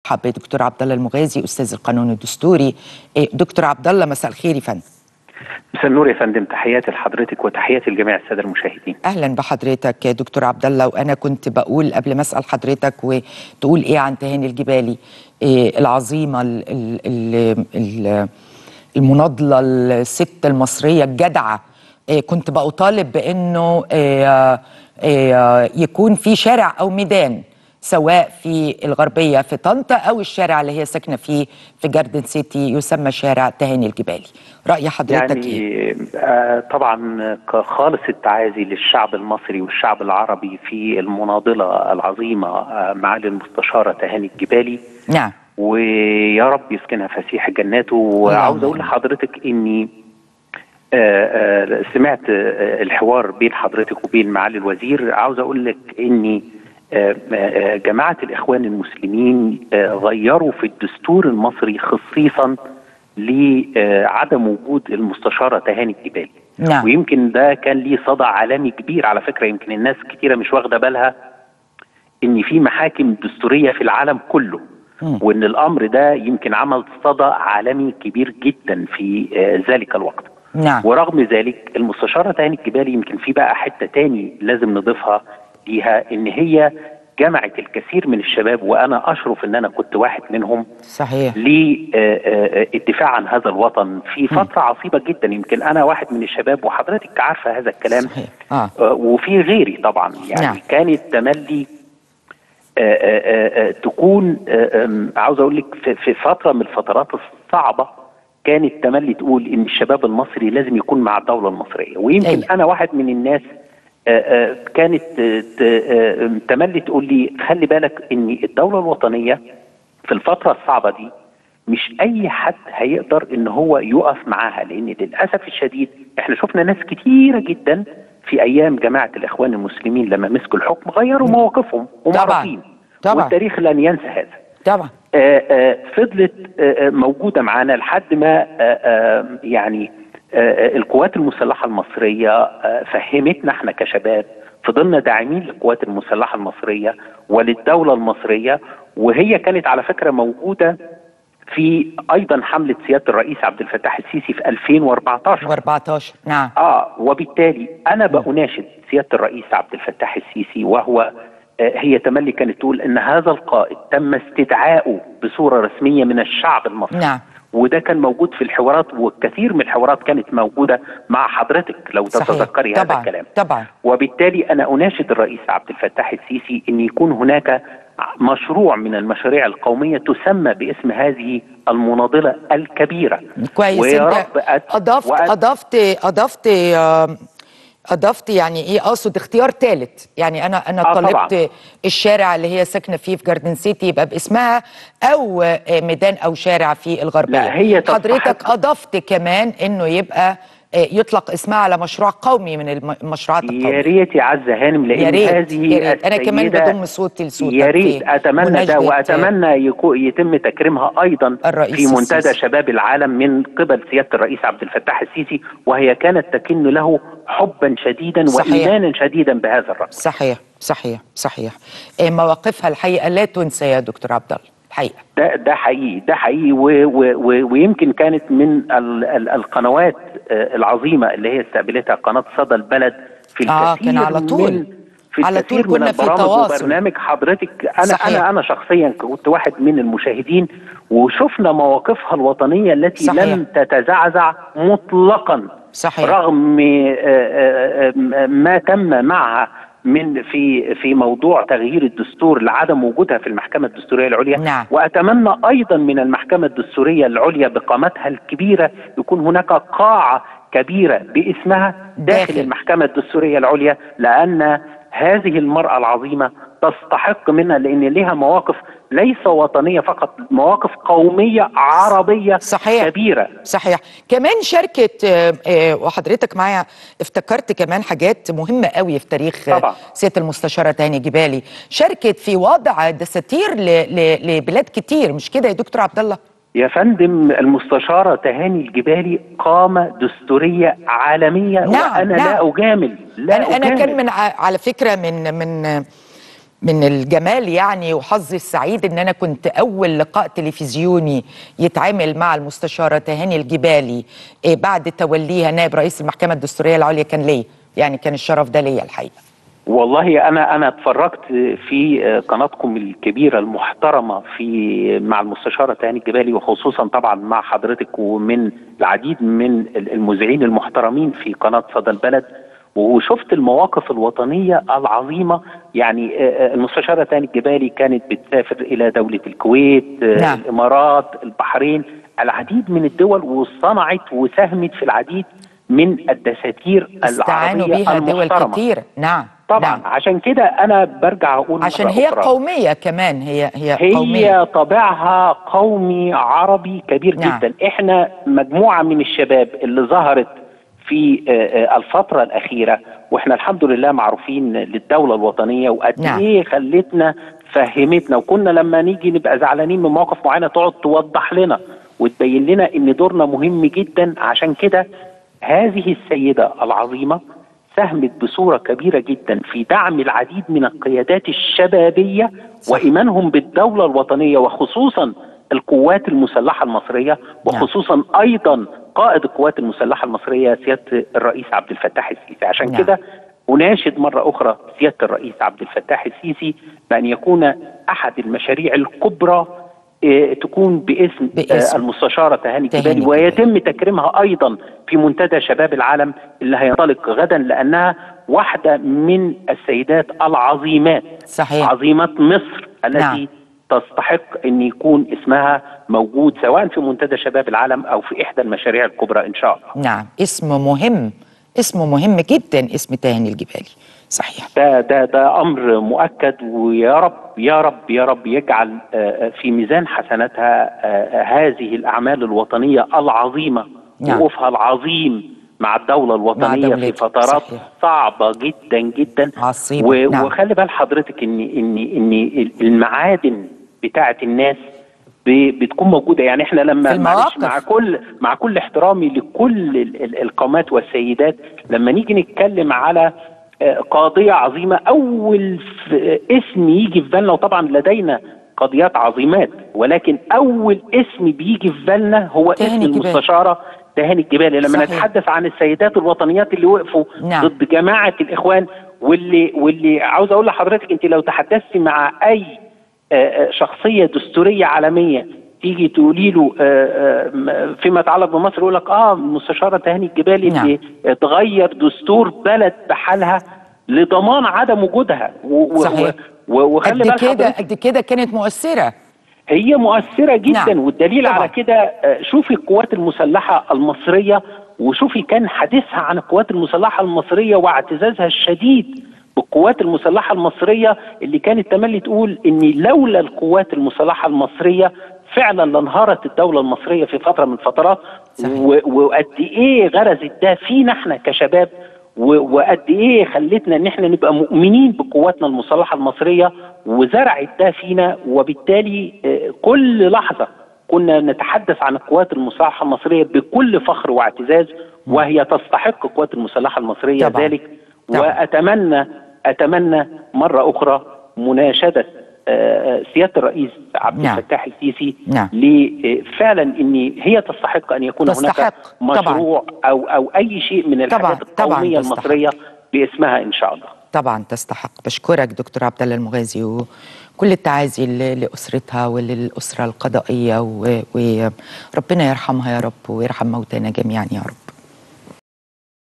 برحب بدكتور عبد الله المغازي استاذ القانون الدستوري إيه، دكتور عبد الله مساء الخير يا فندم مساء النور يا فندم تحياتي لحضرتك وتحياتي لجميع الساده المشاهدين اهلا بحضرتك يا دكتور عبد الله وانا كنت بقول قبل ما اسال حضرتك وتقول ايه عن تهاني الجبالي إيه العظيمه ال ال ال ال المناضله الست المصريه الجدعه إيه كنت بطالب بانه إيه إيه يكون في شارع او ميدان سواء في الغربيه في طنطا او الشارع اللي هي ساكنه فيه في جاردن سيتي يسمى شارع تهاني الجبالي راي حضرتك يعني ايه آه طبعا خالص التعازي للشعب المصري والشعب العربي في المناضله العظيمه آه معالي المستشاره تهاني الجبالي نعم ويا رب يسكنها فسيح جناته وعاوز اقول لحضرتك اني آه آه سمعت آه الحوار بين حضرتك وبين معالي الوزير عاوز اقول لك اني جماعة الإخوان المسلمين غيروا في الدستور المصري خصيصا لعدم وجود المستشارة تهاني الجبالي نعم. ويمكن ده كان ليه صدى عالمي كبير على فكرة يمكن الناس كتيرة مش واخدة بالها إن في محاكم دستورية في العالم كله مم. وإن الأمر ده يمكن عمل صدى عالمي كبير جدا في ذلك الوقت نعم ورغم ذلك المستشارة تهاني الجبالي يمكن في بقى حتة تاني لازم نضيفها ليها ان هي جمعت الكثير من الشباب وانا اشرف ان انا كنت واحد منهم صحيح للدفاع عن هذا الوطن في فتره عصيبه جدا يمكن انا واحد من الشباب وحضرتك عارفه هذا الكلام صحيح. آه. وفي غيري طبعا يعني نعم. كانت تملي آآ آآ تكون آآ عاوز اقول لك في- في فتره من الفترات الصعبه كانت تملي تقول ان الشباب المصري لازم يكون مع الدوله المصريه ويمكن أيوة. انا واحد من الناس آه، آه، كانت آه، ت- آه، تملي تقول لي خلي بالك ان الدوله الوطنيه في الفتره الصعبه دي مش اي حد هيقدر ان هو يقف معاها لان للاسف الشديد احنا شفنا ناس كتيره جدا في ايام جماعه الاخوان المسلمين لما مسكوا الحكم غيروا مواقفهم ومعروفين طبعاً. والتاريخ لن ينسى هذا طبعا آه، آه، فضلت آه، آه، موجودة معانا لحد ما آه، آه، يعني آه، آه، القوات المسلحة المصرية آه، فهمتنا احنا كشباب فضلنا داعمين للقوات المسلحة المصرية وللدولة المصرية وهي كانت على فكرة موجودة في أيضا حملة سيادة الرئيس عبد الفتاح السيسي في 2014 و14 نعم اه وبالتالي انا بأناشد سياده الرئيس عبد الفتاح السيسي وهو آه، هي تملي كانت تقول ان هذا القائد تم استدعائه بصوره رسميه من الشعب المصري نعم وده كان موجود في الحوارات والكثير من الحوارات كانت موجوده مع حضرتك لو صحيح. تتذكري هذا طبعا الكلام طبعا وبالتالي انا اناشد الرئيس عبد الفتاح السيسي ان يكون هناك مشروع من المشاريع القوميه تسمى باسم هذه المناضله الكبيره كويس ويا انت رب أت- اضفت وأت- اضفت اضفت آم، اضفت يعني ايه اقصد اختيار ثالث يعني انا انا آه، طلبت طبعاً. الشارع اللي هي ساكنه فيه في جاردن سيتي يبقى باسمها او آه، ميدان او شارع في الغربيه لا، هي تستحق- حضرتك اضفت كمان انه يبقى آه، يطلق اسمها على مشروع قومي من الم- المشروعات يا القوميه ريت يا عزه هانم لان يا ريت هذه يا ريت انا كمان السيدة- بضم صوتي لصوتك يا ريت في اتمنى مناشدة، ده واتمنى يكو يتم تكريمها ايضا الرئيس في منتدى السيسي. شباب العالم من قبل سياده الرئيس عبد الفتاح السيسي وهي كانت تكن له حبا شديدا صحيح. وايمانا شديدا بهذا الرجل صحيح صحيح صحيح آه، مواقفها الحقيقه لا تنسى يا دكتور عبد الله الحقيقه ده ده حقيقي ده حقيقي و و و ويمكن كانت من ال ال القنوات آه، العظيمه اللي هي استقبلتها قناه صدى البلد في آه، الكثير كان على طول. من في على الكثير طول كنا من في البرامج تواصل. وبرنامج حضرتك انا صحيح. انا انا شخصيا كنت واحد من المشاهدين وشفنا مواقفها الوطنيه التي صحيح. لم تتزعزع مطلقا صحيح. رغم آه، آه، آه، ما تم معها من في في موضوع تغيير الدستور لعدم وجودها في المحكمه الدستوريه العليا نعم. واتمنى ايضا من المحكمه الدستوريه العليا بقامتها الكبيره يكون هناك قاعه كبيره باسمها داخل, داخل. المحكمه الدستوريه العليا لان هذه المراه العظيمه تستحق منها لان لها مواقف ليس وطنيه فقط مواقف قوميه عربيه صحيح. كبيره صحيح كمان شاركت آه، آه، وحضرتك معايا افتكرت كمان حاجات مهمة قوي في تاريخ آه، طبعا. سيادة المستشارة تاني جبالي شاركت في وضع دساتير ل- ل- لبلاد كتير مش كده يا دكتور عبد الله يا فندم المستشارة تهاني الجبالي قامة دستورية عالمية نعم، وأنا نعم. لا أجامل لا انا انا أجامل. كان من ع- على فكره من من من الجمال يعني وحظي السعيد ان انا كنت اول لقاء تلفزيوني يتعامل مع المستشاره تهاني الجبالي إيه بعد توليها نائب رئيس المحكمه الدستوريه العليا كان ليا يعني كان الشرف ده ليا الحقيقه والله انا انا اتفرجت في قناتكم الكبيره المحترمه في مع المستشاره تهاني الجبالي وخصوصا طبعا مع حضرتك ومن العديد من المذيعين المحترمين في قناه صدى البلد وشفت المواقف الوطنيه العظيمه يعني المستشاره تاني الجبالي كانت بتسافر الى دوله الكويت نعم. الامارات البحرين العديد من الدول وصنعت وساهمت في العديد من الدساتير استعانوا العربيه بيها دول المحترمه كتير نعم طبعا نعم. عشان كده انا برجع اقول عشان مرة هي أخرى. قوميه كمان هي هي, قوميه هي طابعها قومي عربي كبير نعم. جدا احنا مجموعه من الشباب اللي ظهرت في آه، آه، الفتره الاخيره واحنا الحمد لله معروفين للدوله الوطنيه وقد نعم. ايه خلتنا فهمتنا وكنا لما نيجي نبقى زعلانين من مواقف معينه تقعد توضح لنا وتبين لنا ان دورنا مهم جدا عشان كده هذه السيده العظيمه ساهمت بصوره كبيره جدا في دعم العديد من القيادات الشبابيه صح. وايمانهم بالدوله الوطنيه وخصوصا القوات المسلحه المصريه وخصوصا ايضا قائد القوات المسلحه المصريه سياده الرئيس عبد الفتاح السيسي عشان نعم. كده اناشد مره اخرى سياده الرئيس عبد الفتاح السيسي بان يكون احد المشاريع الكبرى آه، تكون باسم, باسم. آه، المستشاره تهاني تهاني الجبالي الجبالي. ويتم تكريمها ايضا في منتدى شباب العالم اللي هينطلق غدا لانها واحده من السيدات العظيمات صحيح عظيمات مصر التي نعم. تستحق ان يكون اسمها موجود سواء في منتدى شباب العالم او في احدى المشاريع الكبرى ان شاء الله نعم اسم مهم اسم مهم جدا اسم تهاني الجبالي صحيح ده ده ده امر مؤكد ويا رب يا رب يا رب يجعل آه، في ميزان حسناتها آه، هذه الاعمال الوطنيه العظيمه نعم. وقوفها العظيم مع الدوله الوطنيه في دولتها، فترات صحيح. صعبه جدا جدا عصيبة، و- نعم. وخلي بال حضرتك ان ان ان المعادن بتاعه الناس ب- بتكون موجوده يعني احنا لما في معلش المواقف. مع كل مع كل احترامي لكل ال- ال- القامات والسيدات لما نيجي نتكلم على آه، قاضيه عظيمه اول ف- اسم يجي في بالنا وطبعا لدينا قضيات عظيمات ولكن اول اسم بيجي في بالنا هو تهاني اسم الجبالي. المستشاره تهاني الجبالي لما صحيح. نتحدث عن السيدات الوطنيات اللي وقفوا نعم. ضد جماعه الاخوان واللي واللي عاوز اقول لحضرتك انت لو تحدثتي مع اي آه، آه، شخصيه دستوريه عالميه تيجي تقولي له آه، آه، م- فيما يتعلق بمصر يقول لك اه المستشاره تهاني الجبالي نعم. اللي تغير دستور بلد بحالها لضمان عدم وجودها و- و- صحيح. و- وخلي قد بال كده حضرتك قد كده كانت مؤثره هي مؤثرة جدا نعم. والدليل طبعا. على كده آه، شوفي القوات المسلحة المصرية وشوفي كان حديثها عن القوات المسلحة المصرية واعتزازها الشديد بالقوات المسلحة المصرية اللي كانت تملي تقول ان لولا القوات المسلحة المصرية فعلا لانهارت الدولة المصرية في فترة من الفترات صحيح. و- وقد ايه غرزت ده فينا احنا كشباب و- وقد ايه خلتنا ان احنا نبقى مؤمنين بقواتنا المسلحه المصريه وزرعت ده فينا وبالتالي آه، كل لحظه كنا نتحدث عن القوات المسلحه المصريه بكل فخر واعتزاز وهي تستحق القوات المسلحه المصريه طبعاً. ذلك طبعاً. واتمنى اتمنى مره اخرى مناشده آه، سياده الرئيس عبد نعم. الفتاح السيسي نعم. لفعلا ان هي تستحق ان يكون هناك تستحق. طبعاً. مشروع او او اي شيء من طبعاً. الحاجات طبعاً القوميه تستحق. المصريه باسمها ان شاء الله طبعا تستحق بشكرك دكتور عبد الله المغازي وكل التعازي ل- لاسرتها وللاسره القضائيه و- وربنا يرحمها يا رب ويرحم موتانا جميعا يا رب